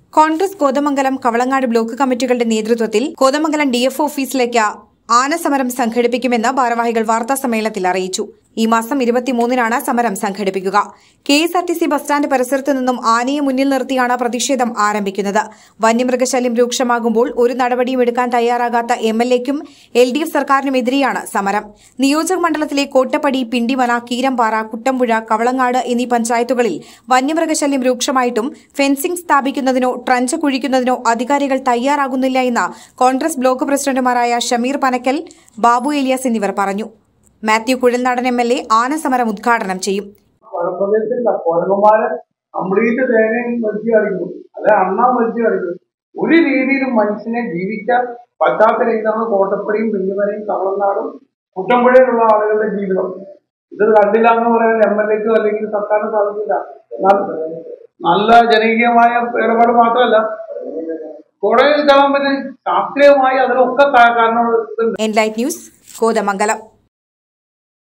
Congress Kothamangalam Kavalangad block കമ്മിറ്റികളുടെ നേതൃത്വത്തിൽ Kothamangalam DF ഓഫീസിലേക്ക് ആനസമരം സംഘടിപ്പിക്കുമെന്ന് ഭാരവാഹികൾ വാർത്താസമ്മേളനത്തിൽ അറിയിച്ചു ഈ മാസം ഇരുപത്തിമൂന്നിനാണ് സമരം സംഘടിപ്പിക്കുക K S R T C bus stand പരിസരത്ത് നിന്നും ആനയെ മുന്നിൽ നിർത്തിയാണ് പ്രതിഷേധം ആരംഭിക്കുന്നത് വന്യമൃഗശല്യം രൂക്ഷമാകുമ്പോൾ ഒരു നടപടിയും എടുക്കാൻ തയ്യാറാകാത്ത എം എൽ എക്കും എൽ ഡി എഫ് സർക്കാരിനുമെതിരെയാണ് സമരം നിയോജക മണ്ഡലത്തിലെ കോട്ടപ്പടി പിണ്ടിമല കീരമ്പാറ കുട്ടമ്പുഴ കവളങ്ങാട് എന്നീ പഞ്ചായത്തുകളിൽ വന്യമൃഗശല്യം രൂക്ഷമായിട്ടും ഫെൻസിംഗ് സ്ഥാപിക്കുന്നതിനോ ട്രഞ്ച് കുഴിക്കുന്നതിനോ അധികാരികൾ തയ്യാറാകുന്നില്ല എന്ന് കോൺഗ്രസ് ബ്ലോക്ക് പ്രസിഡന്റുമാരായ ഷമീർ പനക്കൽ ബാബു എലിയാസ് എന്നിവർ പറഞ്ഞു Mathew Kuzhalnadan M L A ആനസമരം ഉദ്ഘാടനം ചെയ്യും കുഴപ്പമില്ല കുരങ്ങന്മാരെ കംപ്ലീറ്റ് തേങ്ങയും വലിച്ചു കളിക്കും അല്ലെ അണ്ണാൻ വലിച്ചു കളിക്കും ഒരു രീതിയിലും മനുഷ്യനെ ജീവിക്കാൻ പറ്റാത്ത രീതിയിലാണ് കോട്ടപ്പടിയും പിന്നുമലയും കവളനാടും കുട്ടമ്പുഴയിലുള്ള ആളുകളുടെ ജീവിതം ഇത് കണ്ടില്ല എന്ന് പറയാൻ എം എൽ എക്കോ അല്ലെങ്കിൽ സർക്കാരിന് സാധിക്കില്ല എന്നാൽ നല്ല ജനകീയമായ ഇടപാട് മാത്രമല്ല കുറെ ഗവൺമെന്റ് ശാസ്ത്രീയമായി അതിനൊക്കെ കാരണങ്ങൾ എൻലൈറ്റ് ന്യൂസ് കോതമംഗലം